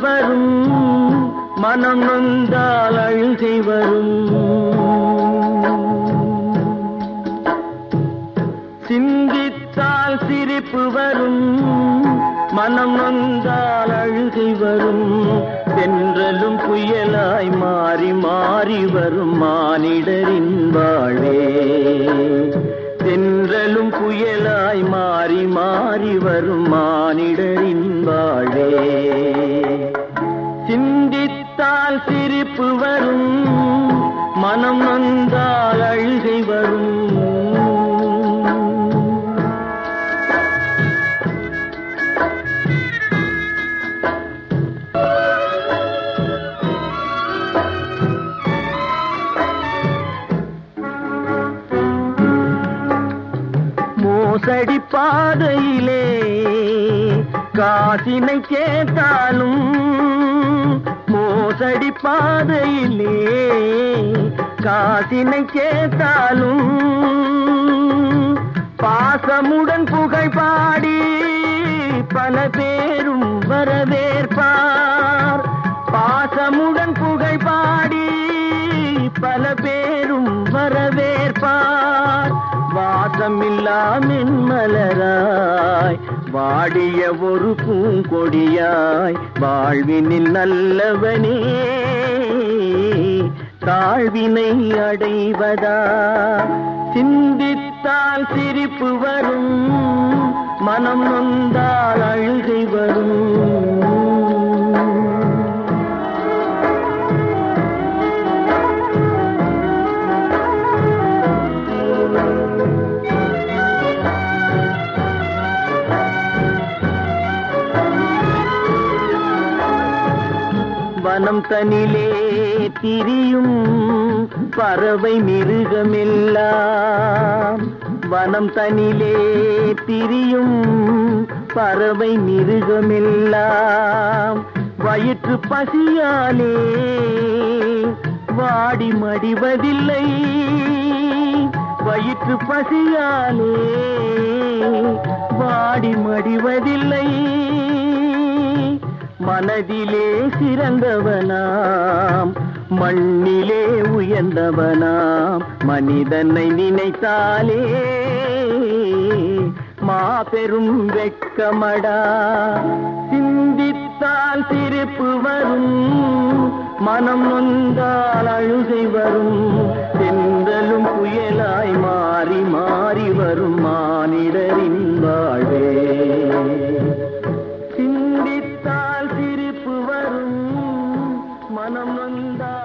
வரும் மனம் நொந்தால் அழுகை வரும் சிந்தித்தால் சிரிப்பு வரும் மனம் நொந்தால் அழுகை வரும் தென்றலும் புயலாய் மாறி மாறி வரும் மானிடரின் வாழ்வே தென்றலும் புயலாய் மாறி மாறி வரும் மானிடரின் வாழ்வே சிந்தித்தால் சிரிப்பு வரும் மனம் நொந்தால் அழுகை வரும் மோசடி பாதையிலே காசினை கேட்டாலும் மோசடி பாதையிலே காசினை கேட்டாலும் பாசமுடன் புகழ் பாடி பல பேரும் வரவேற்பார் பாசமுடன் புகழ் பாடி பல பேரும் வரவேற்பார் வாசமில்லா மென்மலராய் வாடிய ஒரு பூங்கொடியாய் வாழ்வினில் நல்லவனே தாழ்வினை அடைவதா சிந்தித்தால் சிரிப்பு வரும் மனம் நொந்தால் அழுகை வரும் வனம் தனிலே திரியும் பறவை மிருகமெல்லாம் வனம் தனிலே திரியும் பறவை மிருகமெல்லாம் வயிற்று பசியாலே வாடி மடிவதில்லை வயிற்று பசியாலே வாடி மடிவதில்லை மனதிலே சிறந்தவனாம் மண்ணிலே உயர்ந்தவனாம் மனிதனை நினைத்தாலே மாபெரும் வெட்கமடா சிந்தித்தால் சிரிப்பு வரும் மனம் நொந்தால் அழுகை வரும் தென்றலும் புயலாய் மாறி மாறி வரும் மானிடரின் வாழ்வே சிந்தித்தால் சிரிப்பு வரும் மனம் நொந்தால்